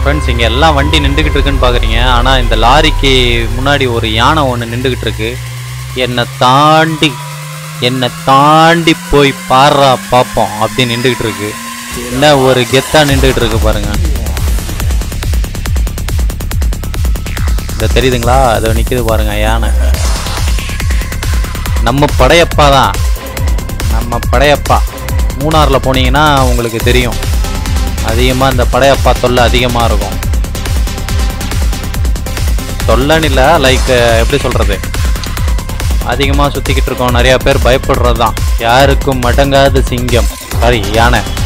friends இங்கே எல்லாம் வண்டி நின்றுக்கிட்டு இருக்குன்னு பார்க்குறீங்க ஆனால் இந்த லாரிக்கு முன்னாடி ஒரு யானை ஒன்று நின்றுக்கிட்டு இருக்கு என்னை தாண்டி என்னை தாண்டி போய் பாடுறா பார்ப்போம் அப்படி நின்றுக்கிட்டு இருக்கு என்ன ஒரு கெத்தா நின்றுக்கிட்டு இருக்கு பாருங்க இந்த தெரியுதுங்களா அது நிற்கிது பாருங்க யானை நம்ம படையப்பா தான் நம்ம படையப்பா மூணாரில் போனீங்கன்னா உங்களுக்கு தெரியும் அதிகமாக இந்த படையப்பா தொல்லை அதிகமாக இருக்கும் தொல்லைன்னு இல்லை லைக் எப்படி சொல்கிறது அதிகமாக சுற்றிக்கிட்டு இருக்கோம் நிறையா பேர் பயப்படுறது தான் யாருக்கும் மடங்காத சிங்கம் சாரி யானை